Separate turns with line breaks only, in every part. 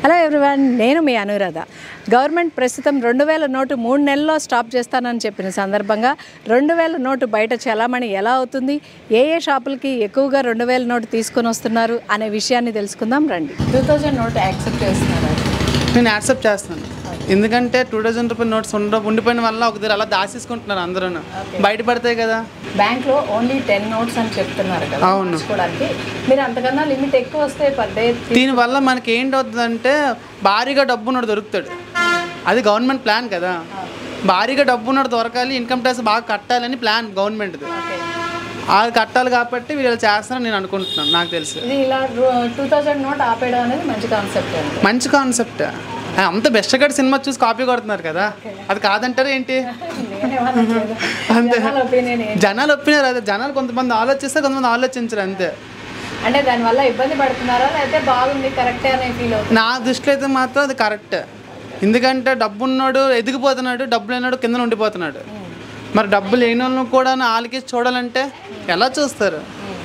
Hello everyone నేను మీ Anuradha government ప్రస్తుతం రెండు వేల నోటు మూడు నెలల్లో స్టాప్ చేస్తానని చెప్పిన సందర్భంగా రెండు వేల నోటు బయట చలామణి ఎలా అవుతుంది ఏ ఏ షాపులకి ఎక్కువగా రెండు వేల నోటు తీసుకొని వస్తున్నారు అనే విషయాన్ని తెలుసుకుందాం రండి టూ థౌజండ్ నోట్ యాక్సెప్ట్ చేస్తున్నారు
నేను యాక్సెప్ట్ చేస్తాను ఎందుకంటే టూ థౌజండ్ రూపీస్ నోట్స్ ఉండ ఉండిపోయిన వల్ల ఒక దగ్గర అలా దాచేసుకుంటున్నారు అందరూ బయట పడతాయి కదా
బ్యాంక్లో ఓన్లీ టెన్ నోట్స్ అని చెప్తున్నారు కదా
అవును.
మార్చుకోవడానికి మీరు అంతకన్నా లిమిట్ ఎక్కువ వస్తే పర్ డే
దీనివల్ల మనకి ఏంటి అవుతుందంటే భారీగా డబ్బు ఉన్నోడు దొరుకుతాడు అది గవర్నమెంట్ ప్లాన్ కదా భారీగా డబ్బు ఉన్నోడు దొరకాలి ఇన్కమ్ ట్యాక్స్ బాగా కట్టాలని ప్లాన్ గవర్నమెంట్ది అది కట్టాలి కాబట్టి వీళ్ళు చేస్తారని నేను అనుకుంటున్నాను నాకు తెలిసి
ఇది ఇలా టూ థౌజండ్ నోట్ ఆపేయడం అనేది మంచి కాన్సెప్ట్ అండి
మంచి కాన్సెప్ట్ అంత బెస్ట్ గడ్ సినిమా చూసి కాపీ కొడుతున్నారు కదా అది కాదంటారా ఏంటి అంతే
ఒపీనియన్
జనాలు ఒప్పినారు అదే జనాలు కొంతమంది ఆలోచిస్తే కొంతమంది ఆలోచించరు అంతే
అంటే దానివల్ల ఇబ్బంది పడుతున్నారా లేకపోతే బాగుంది కరెక్టే అనే ఫీల్ అవుతుంది
నా దృష్టిలో అయితే మాత్రం అది కరెక్ట్ ఎందుకంటే డబ్బు ఉన్నాడు ఎదిగిపోతున్నాడు డబ్బు లేనాడు కింద ఉండిపోతున్నాడు మరి డబ్బు లేని వాళ్ళని కూడా వాళ్ళకి చూడాలంటే ఎలా చూస్తారు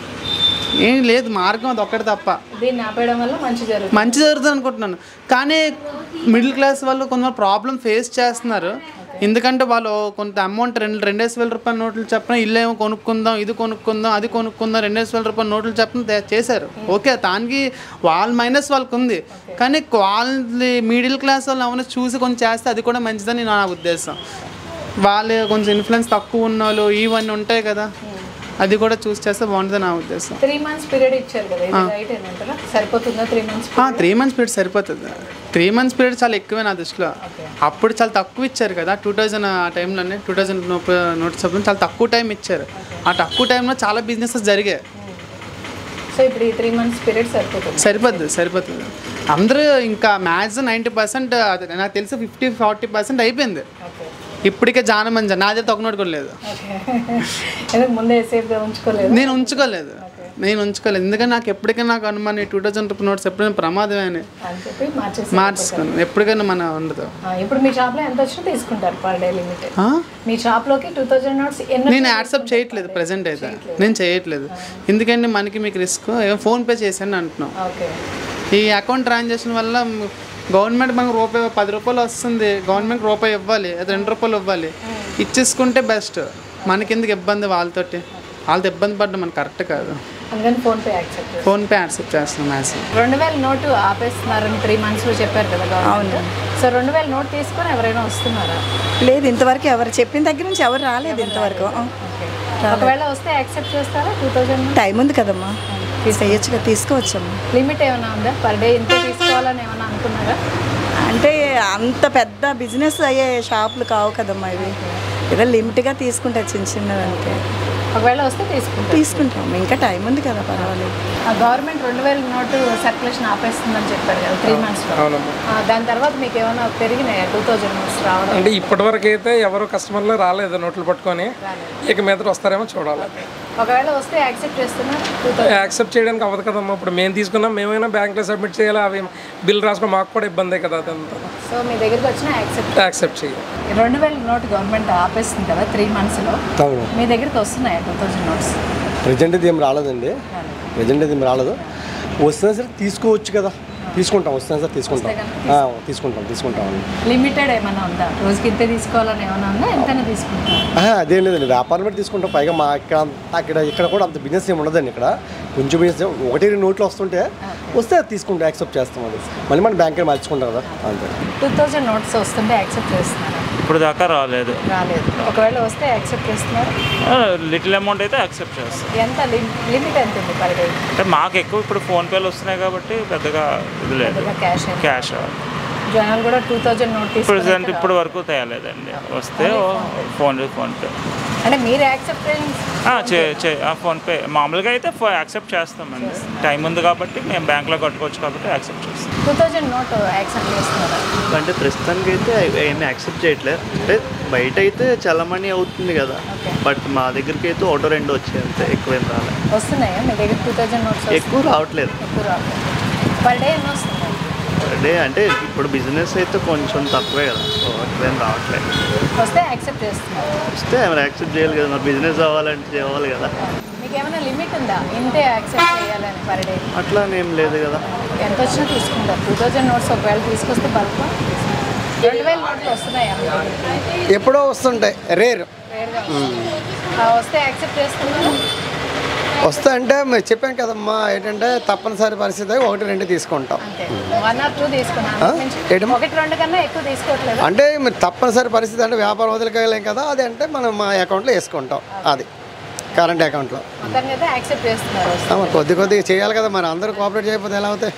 ఏం లేదు మార్గం అది ఒక్కటి తప్ప
దీన్ని ఆపేయడం వల్ల మంచి జరుగుతుంది
మంచి జరుగుతుంది అనుకుంటున్నాను కానీ మిడిల్ క్లాస్ వాళ్ళు కొంత ప్రాబ్లం ఫేస్ చేస్తున్నారు ఎందుకంటే వాళ్ళు కొంత అమౌంట్ రెండు రెండేసి వేల రూపాయల నోట్లు చెప్పిన ఇల్లు ఏమో కొనుక్కుందాం ఇది కొనుక్కుందాం అది కొనుక్కుందాం రెండేసి వేల రూపాయల నోట్లు చెప్పిన తే- చేశారు ఓకే దానికి వాళ్ళ మైనస్ వాళ్ళకి ఉంది కానీ వాళ్ళ మిడిల్ క్లాస్ వాళ్ళు అవన్నీ చూసి కొంచెం చేస్తే అది కూడా మంచిదని నా ఉద్దేశం వాళ్ళు కొంచెం ఇన్ఫ్లుయెన్స్ తక్కువ ఉన్న వాళ్ళు ఇవన్నీ ఉంటాయి కదా అది కూడా చూసి చేస్తే బాగుంటుంది నా ఉద్దేశం
త్రీ మంత్స్ పీరియడ్ ఇచ్చారు కదా ఇది రైట్ ఏంటంటారా సరిపోతుందా three months
three months period సరిపోతుంది త్రీ మంత్స్ పీరియడ్ చాలా ఎక్కువే నా దృష్టిలో అప్పుడు చాలా తక్కువ ఇచ్చారు కదా టూ థౌజండ్ ఆ టైంలోనే టూ థౌజండ్ నోట్స్ అప్పుడు చాలా తక్కువ టైం ఇచ్చారు ఆ తక్కువ టైంలో చాలా బిజినెసెస్ జరిగాయి
సో ఇప్పుడు ఈ త్రీ మంత్స్ పీరియడ్ సరిపోతుంది
సరిపోద్ది సరిపోతుంది అందరూ ఇంకా మ్యాథ్స్ నైంటీ పర్సెంట్ నాకు తెలిసి ఫిఫ్టీ ఫార్టీ పర్సెంట్ అయిపోయింది
ఓకే
ఇప్పటికే జాన మంది నాదే ఒక నోట్ కూడా లేదు
ఓకే ఎందుకు ముందే సేఫ్గా ఉంచుకోలేదు
నేను ఉంచుకోలేదు నేను ఉంచుకోలేదు ఎందుకంటే నాకు ఎప్పటికైనా నాకు అనుమానం టూ థౌజండ్ రూపీ నోట్స్ ఎప్పుడైనా ప్రమాదమే అని
అని చెప్పి మార్చేసి
మార్చుకోను ఎప్పటికైనా మన ఉండదు
ఆ, ఇప్పుడు మీ షాప్లో ఎంత వచ్చినా తీసుకుంటారు పర్ డే లిమిట్
ఆ?
మీ షాప్లోకి టూ థౌజండ్ నోట్స్ ఎన్ని
నేను యాక్సెప్ట్ చేయట్లేదు ప్రజెంట్ అయితే నేను చేయట్లేదు ఎందుకంటే మనకి మీకు రిస్క్ ఏమో ఫోన్పే చేశాను అంటున్నాం
ఓకే
ఈ అకౌంట్ ట్రాన్సాక్షన్ వల్ల గవర్నమెంట్ మనకు రూపాయి పది రూపాయలు వస్తుంది గవర్నమెంట్ రూపాయి ఇవ్వాలి అది రెండు రూపాయలు ఇవ్వాలి ఇచ్చేసుకుంటే బెస్ట్ మనకి ఎందుకు ఇబ్బంది వాళ్ళతోటి వాళ్ళతో ఇబ్బంది పడడం మనకు కరెక్ట్ కాదు
అందుకని ఫోన్పే యాక్సెప్ట్
ఫోన్పే యాక్సెప్ట్ చేస్తున్నాం మ్యాక్సిమం
రెండు వేల నోటు ఆపేస్తున్నారని త్రీ మంత్స్లో చెప్పారు కదా గవర్నమెంట్ సో రెండు వేల నోట్ తీసుకొని ఎవరైనా వస్తున్నారా
లేదు ఇంతవరకు ఎవరు చెప్పిన దగ్గర నుంచి ఎవరు రాలేదు ఇంతవరకు ఆ.
ఒకవేళ వస్తే యాక్సెప్ట్ చేస్తారా టూ థౌజండ్
టైం ఉంది కదమ్మా చేయొచ్చుగా తీసుకోవచ్చమ్మా
లిమిట్ ఏమైనా ఉందా పర్ డే ఇంత తీసుకోవాలని ఏమైనా అనుకున్నారా
అంటే అంత పెద్ద బిజినెస్ అయ్యే షాపులు కావు కదమ్మా ఇవి ఏదో లిమిట్గా తీసుకుంటా చిన్న చిన్నవి అంతే
ఒకవేళ వస్తే తీసుకుంటారు
తీసుకుంటాం ఇంకా టైం ఉంది కదా పర్వాలేదు
ఆ గవర్నమెంట్ రెండు వేల నోటు సర్క్యులేషన్ ఆపేస్తుందని చెప్పారు కదా త్రీ మంత్స్లో దాని తర్వాత మీకు ఏమైనా పెరిగినాయా టూ థౌజండ్ నోట్స్ రావడం
అంటే ఇప్పటివరకు అయితే ఎవరు కస్టమర్లు రాలేదు నోట్లు పట్టుకొని ఇక మీద వస్తారేమో చూడాలి
ఒకవేళ వస్తే యాక్సెప్ట్ చేస్తున్నారు టూ థౌజండ్
యాక్సెప్ట్ చేయడానికి అవ్వదు కదమ్మా ఇప్పుడు మేము తీసుకున్నాం మేమైనా బ్యాంక్లో సబ్మిట్ చేయాలి అవి బిల్ రాసుకుని మాకు కూడా ఇబ్బందే కదా అదంతా
సో మీ దగ్గరికి వచ్చిన యాక్సెప్ట్
యాక్సెప్ట్ చేయాలి
రెండు వేల నోట్ గవర్నమెంట్ ఆపేస్తుంది కదా త్రీ మంత్స్లో
అవును
మీ దగ్గరికి వస్తున్నాయా టూ థౌజండ్ నోట్స్
ప్రజెంట్ ఇది ఏం రాలేదండి ప్రజెంట్ ఇది ఏం రాలేదు వస్తున్నా సరే తీసుకోవచ్చు కదా తీసుకుంటాం వస్తున్నా సరే తీసుకుంటాం ఆ, తీసుకుంటాం తీసుకుంటాం
లిమిటెడ్ ఏమైనా ఉందా రోజుకి ఇంతే తీసుకోవాలని ఏమైనా ఉందా ఎంతైనా తీసుకుంటారు
ఆహా, అదేం లేదండి వ్యాపారం బట్టి తీసుకుంటాం పైగా మా ఇక్కడ అక్కడ ఇక్కడ కూడా అంత బిజినెస్ ఏమి ఉండదండి ఇక్కడ కొంచెం బిజినెస్ ఒకటి రెండు నోట్లు వస్తుంటే వస్తే అది తీసుకుంటాం యాక్సెప్ట్ చేస్తాం అది మళ్ళీ మనం బ్యాంక్ మార్చుకుంటాం కదా అంతే
టూ థౌజండ్ నోట్స్ వస్తుంటే యాక్సెప్ట్ చేస్తున్నారు
ఇప్పుడు దాకా రాలేదు
రాలేదు ఒకవేళ వస్తే యాక్సెప్ట్ చేస్తున్నారు
లిటిల్ అమౌంట్ అయితే యాక్సెప్ట్ చేస్తాం
ఎంత లిమిట్ ఎంత ఉంది పర్ డే
అంటే మాకు ఎక్కువ ఇప్పుడు ఫోన్పేలు వస్తున్నాయి కాబట్టి పెద్దగా ఇది లేదు
పెద్దగా క్యాష్
క్యాష్
జనాలు కూడా టూ థౌజండ్ నోట్
ప్రజెంట్
తీసుకుంటే
ఇప్పుడు వరకు తేలేదండి వస్తే ఫోన్ ఫోన్పే
అంటే మీరు యాక్సెప్టెన్స్
ఫోన్పే మామూలుగా అయితే యాక్సెప్ట్ చేస్తామండి టైం ఉంది కాబట్టి మేము బ్యాంక్లో కట్టుకోవచ్చు కాబట్టి యాక్సెప్ట్ చేస్తాం
టూ థౌజండ్ నోట్ యాక్సెప్ట్ చేస్తున్నారా
అంటే ప్రస్తుతానికి అయితే ఏమి యాక్సెప్ట్ చేయట్లేదు అంటే బయట అయితే చలమణి అవుతుంది కదా బట్ మా దగ్గరికి అయితే ఒకటో రెండు వచ్చాయి అంతే ఎక్కువేం రాలేదు
వస్తున్నాయా మీ దగ్గర టూ థౌజండ్ నోట్స్
ఎక్కువ రావట్లేదు
ఎక్కువ రావట్లేదు పర్ డే ఎన్ని వస్తున్నాయి
డే అంటే ఇప్పుడు బిజినెస్ అయితే కొంచెం తక్కువే కదా సో ఎక్కువేం రావట్లేదు
వస్తే యాక్సెప్ట్ చేస్తున్నారు
వస్తే మరి యాక్సెప్ట్ చేయాలి కదా మరి బిజినెస్ అవ్వాలంటే చేయాలి కదా
మీ మీకు ఏమైనా లిమిట్ ఉందా ఇంతే యాక్సెప్ట్ చేయాలని పర్ డే
అట్లా ఏం లేదు కదా
ఎంత వచ్చినా తీసుకుంటారు టూ థౌజండ్ నోట్స్ ఒకవేళ తీసుకొస్తే బల్క్ రెండు వేల నోట్లు వస్తున్నాయా మీ దగ్గరికి?
ఎప్పుడో వస్తుంటాయి రేర్
రేర్గా వస్తున్నాయి. ఆ, వస్తే యాక్సెప్ట్ చేస్తున్నారా
వస్తా అంటే మీరు చెప్పాను కదమ్మా ఏంటంటే తప్పనిసరి పరిస్థితి ఒకటి రెండు తీసుకుంటాం
అంతే వన్ ఆర్ టూ తీసుకున్నాను
ఆ?
మించి
ఏంటమ్మా?
ఒకటి రెండు కన్నా ఎక్కువ తీసుకోవట్లేదు
అంటే మీరు తప్పనిసరి పరిస్థితి అంటే వ్యాపారం వదిలికెళ్ళాం కదా అది అంటే మనం మా అకౌంట్లో వేసుకుంటాం అది కరెంట్ అకౌంట్లో
మొత్తానికి అయితే యాక్సెప్ట్ చేస్తున్నారు
ఆ, మరి కొద్ది కొద్దిగా చేయాలి కదా మరి అందరూ కోఆపరేట్ చేయకపోతే ఎలా అవుతాయి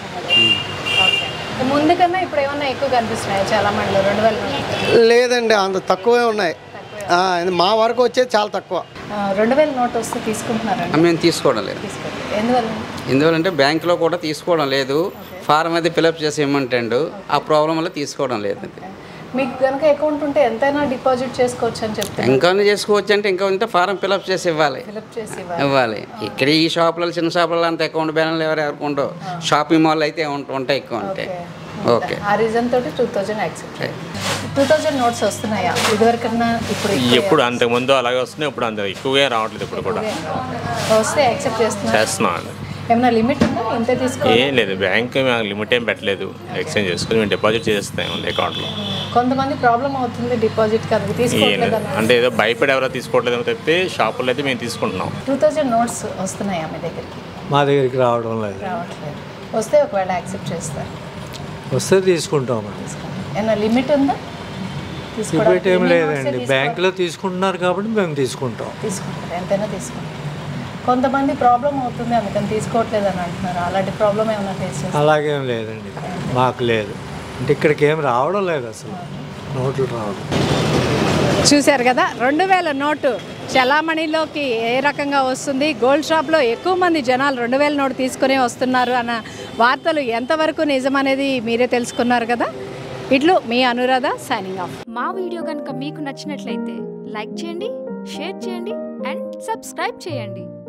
ఓకే ముందు కన్నా ఇప్పుడు ఏమన్నా ఎక్కువ కనిపిస్తున్నాయి చాలా మందిలో రెండు వేల నోట్లు
లేదండి అంత తక్కువే ఉన్నాయి ఆ, ఇది మా వరకు వచ్చేది చాలా తక్కువ
ఆ, రెండు వేల నోట్ వస్తే తీసుకుంటున్నారండి
మేము తీసుకోవడం లేదు
తీసుకోండి ఎందువల్ల
ఎందువల్లంటే బ్యాంకులో కూడా తీసుకోవడం లేదు ఫారం అయితే ఫిలప్ చేసి ఇమ్మంటాడు ఆ ప్రాబ్లం వల్ల తీసుకోవడం లేదు
మీకు కనుక అకౌంట్ ఉంటే ఎంతైనా డిపాజిట్ చేసుకోవచ్చు అని చెప్తే
ఇంకా చేసుకోవచ్చు అంటే ఇంకా ఉంటే ఫారం ఫిలప్ చేసి ఇవ్వాలి
ఫిలప్ చేసి ఇవ్వాలి.
ఇవ్వాలి ఇక్కడ ఈ షాపులలో చిన్న షాపులలో అంత అకౌంట్ బ్యాలెన్స్ ఎవరు ఎవరికి ఉండవు షాపింగ్ మాల్ అయితే ఉంట- ఉంటాయి ఎక్కువ ఉంటాయి ఓకే
ఆ రీజన్ తోటి two thousand accept two thousand notes వస్తున్నాయా ఇదివరకన్నా ఇప్పుడు ఎక్కువ
ఎప్పుడు అంతకుముందు అలాగే వస్తున్నాయి ఇప్పుడు అంత ఎక్కువగా రావట్లేదు ఇప్పుడు కూడా
వస్తే యాక్సెప్ట్ చేస్తున్నారు
చేస్తున్నాం అండి
ఏమైనా లిమిట్ ఉందా ఇంతే తీసుకో
ఏం లేదు బ్యాంక్ మాకు లిమిట్ ఏం పెట్టలేదు ఎక్స్చేంజ్ చేసుకుని మేము డిపాజిట్ చేస్తాం ఉంది అకౌంట్లో
కొంతమంది ప్రాబ్లం అవుతుంది డిపాజిట్ కనుక
ఏం
తీసుకోవట్లేదు
లేదు అంటే ఏదో భయపడి ఎవరో తీసుకోవట్లేదు అని చెప్పి షాపుల్లో అయితే మేము తీసుకుంటున్నాం
టూ థౌజండ్ నోట్స్ వస్తున్నాయా మీ దగ్గరికి
మా దగ్గరికి రావడం లేదు
రావట్లేదు వస్తే ఒకవేళ యాక్సెప్ట్ చేస్తారు
వస్తే తీసుకుంటాం
ఏమైనా లిమిట్ ఉందా
లిమిట్
తీసుకోవడానికి
ఏం
ఎన్ని notes ఏ
లేదండి
తీసుకో-
బ్యాంకులో తీసుకుంటున్నారు కాబట్టి మేము తీసుకుంటాం
తీసుకుంటారు ఎంతైనా తీసుకుంటారు కొంతమంది ప్రాబ్లం అవుతుంది అందుకని తీసుకోవట్లేదు అని అంటున్నారు అలాంటి ప్రాబ్లం ఏమైనా ఫేస్ చేస్తారు
అలాగేం లేదండి మాకు లేదు అంటే ఇక్కడికి ఏం రావడం లేదు అసలు నోట్లు రావడం
చూశారు కదా రెండు వేల నోటు చలామణిలోకి ఏ రకంగా వస్తుంది గోల్డ్ షాప్లో ఎక్కువ మంది జనాలు రెండు వేల నోటు తీసుకునే వస్తున్నారు అన్న వార్తలు ఎంతవరకు నిజమనేది మీరే తెలుసుకున్నారు కదా ఇట్లు మీ అనురాధ సైనింగ్ ఆఫ్
మా వీడియో కనుక మీకు నచ్చినట్లయితే లైక్ చేయండి షేర్ చేయండి అండ్ సబ్స్క్రైబ్ చేయండి